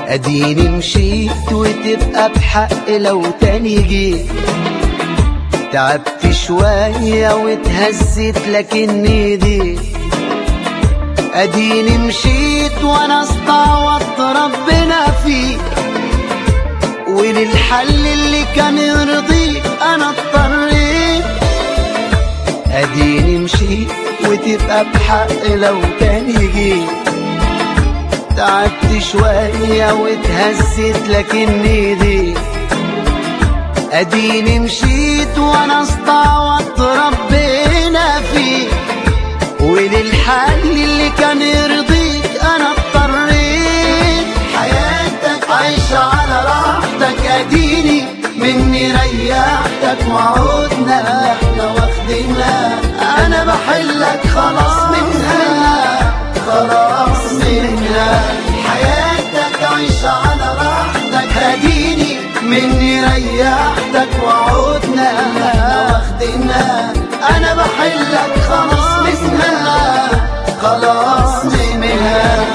اديني مشيت وتبقى بحق لو تاني جيت تعبت شوية واتهزت لكني دي اديني مشيت وانا استعوضت ربنا فيك وللحل اللي كان يرضيك انا اضطريت اديني مشيت وتبقى بحق لو تاني جيت تعبت شوية واتهزت لكني دي اديني مشيت وانا استعوضت ربنا فيك وللحل اللي كان يرضيك انا اضطريت حياتك عايشة على راحتك اديني مني ريحتك وعودنا احنا واخدينها انا بحلك خلاص منها خلاص منها حياتك عايشة على راحتك اديني مني ريحتك وعودنا احنا واخدينها انا بحلك خلاص منها خلاص منها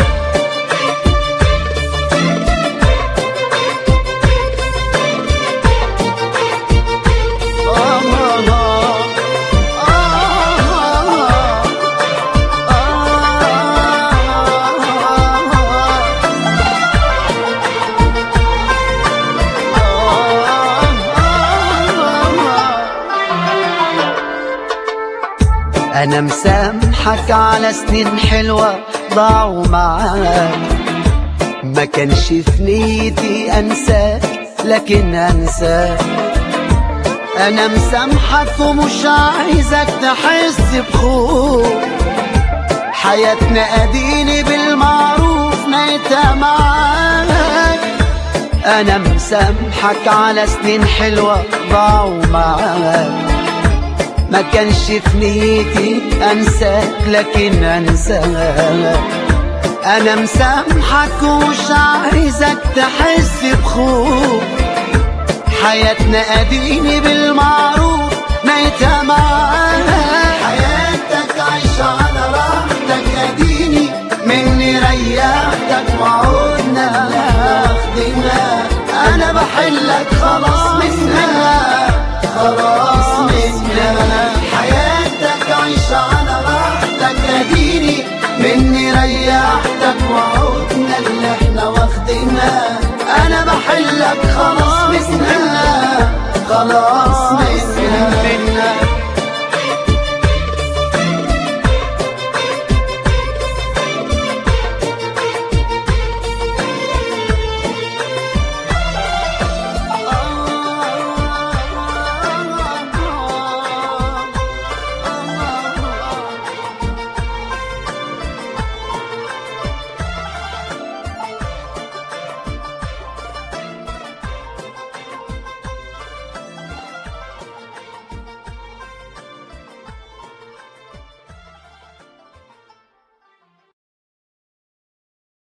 انا مسامحك على سنين حلوة ضاعوا معاك ما كانش في نيتي انساك لكن انساك انا مسامحك ومش عايزك تحس بخوف حياتنا اديني بالمعروف نيتها معاك انا مسامحك على سنين حلوة ضاعوا معاك ما كانش في نيتي انساك لكن انساك انا مسامحك ومش عايزك تحس بخوف حياتنا اديني بالمعروف نيتها معاك حياتك عايشة على راحتك اديني مني ريحتك وعودنا واخدينها انا بحلك خلاص منها خلاص منها حياتك عايشة على راحتك اديني مني ريحتك وعودنا اللي احنا واخدينها انا بحلك خلاص منها خلاص